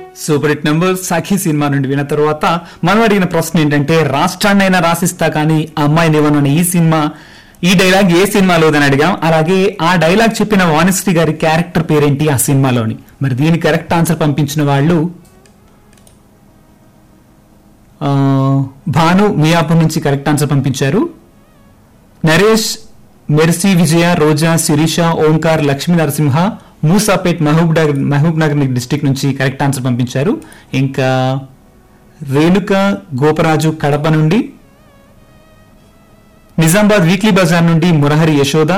super hit number Sakhi cinema నుండి విన్న తర్వాత మనం అడిగిన ప్రశ్న ఏంటంటే రాష్ట్రాన్నైనా రాసిస్తా కానీ అమ్మాయి నివనని ఈ సినిమా ఈ డైలాగ్ ఏ సినిమాలోదని అడిగాం అలాగే ఆ డైలాగ్ చెప్పిన వాణిశ్రీ గారి క్యారెక్టర్ పేరేంటి ఆ సినిమాలోని మరి దీని కరెక్ట్ ఆన్సర్ పంపించిన వాళ్ళు ఆ, భాను మియాపూర్ నుంచి కరెక్ట్ ఆన్సర్ పంపించారు Naresh Mercy Vijaya Roja Sirisha Omkar Lakshmi Narasimha Musapet Mahbubnagar Mahbubnagar district నుంచి కరెక్ట్ ఆన్సర్ పంపించారు ఇంకా రేణుక గోపరాజు కడప నుండి నిజామాబాద్ వీక్లీ బజార్ నుండి మురహరి యశోద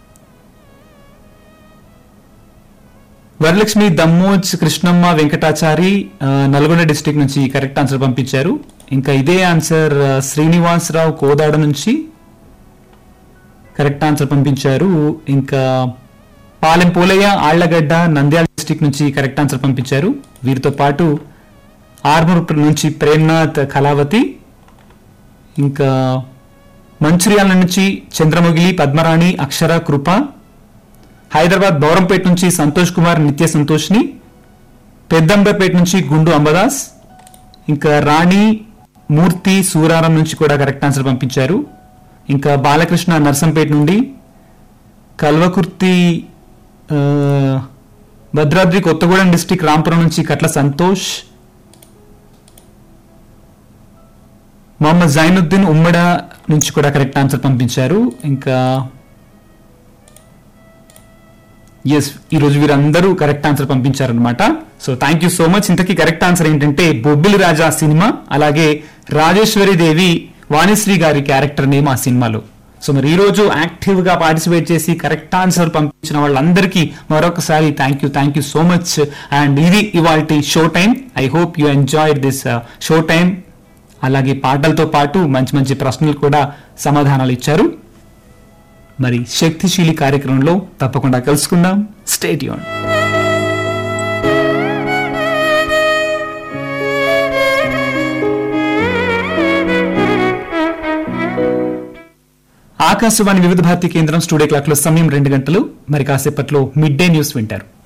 వరలక్ష్మి దమ్మోజ్ కృష్ణమ్మ వెంకటాచారి ఆ, నల్గొండ డిస్టిక్ నుంచి కరెక్ట్ ఆన్సర్ పంపించారు ఇంకా ఇదే ఆన్సర్ ఆ, శ్రీనివాసరావు కోదాడ నుంచి కరెక్ట్ ఆన్సర్ పంపించారు ఇంకా పాలెం పోలయ్య ఆళ్లగడ్డ నంద్యాల డిస్టిక్ నుంచి కరెక్ట్ ఆన్సర్ పంపించారు వీరితో పాటు ఆర్మూర్ నుంచి ప్రేమ్నాథ్ కళావతి ఇంకా మంచిర్యాల నుంచి చంద్రముగిలి పద్మరాణి అక్షర కృప హైదరాబాద్ బౌరంపేట నుంచి సంతోష్ కుమార్ నిత్య సంతోష్ని పెద్దంబర్పేట నుంచి గుండు అంబదాస్ ఇంకా రాణి మూర్తి సూరారం నుంచి కూడా కరెక్ట్ ఆన్సర్ పంపించారు ఇంకా బాలకృష్ణ నర్సంపేట నుండి కల్వకుర్తి ఆ, భద్రాద్రి కొత్తగూడెం డిస్టిక్ రాంపురం నుంచి కట్ల సంతోష్ మొహమ్మద్ జైనుద్దీన్ ఉమ్మడ నుంచి కూడా కరెక్ట్ ఆన్సర్ పంపించారు ఇంకా ఎస్ ఈ రోజు వీరందరూ కరెక్ట్ ఆన్సర్ పంపించారనమాట so thank you so much ఇంతకీ కరెక్ట్ ఆన్సర్ ఏంటంటే బొబ్బిలి రాజా సినిమా అలాగే రాజేశ్వరి దేవి వాణిశ్రీ గారి క్యారెక్టర్ నేమ్ ఆ సినిమాలో సో మరి ఈ రోజు యాక్టివ్ గా పార్టిసిపేట్ చేసి కరెక్ట్ ఆన్సర్ పంపించిన వాళ్ళందరికీ మరొకసారి thank you thank you so much and ఇది ఇవాళ show time I hope you enjoy this show time అలాగే పాటలతో పాటు మంచి మంచి ప్రశ్నలు కూడా సమాధానాలు ఇచ్చారు మరి శక్తిశీలి కార్యక్రమంలో తప్పకుండా కలుసుకుందాం స్టేట్ యూన్ ఆకాశవాణి వివిధ భారతి కేంద్రం స్టూడియో క్లాక్ లో సమయం రెండు గంటలు మరి కాసేపట్లో మిడ్ డే న్యూస్ వింటారు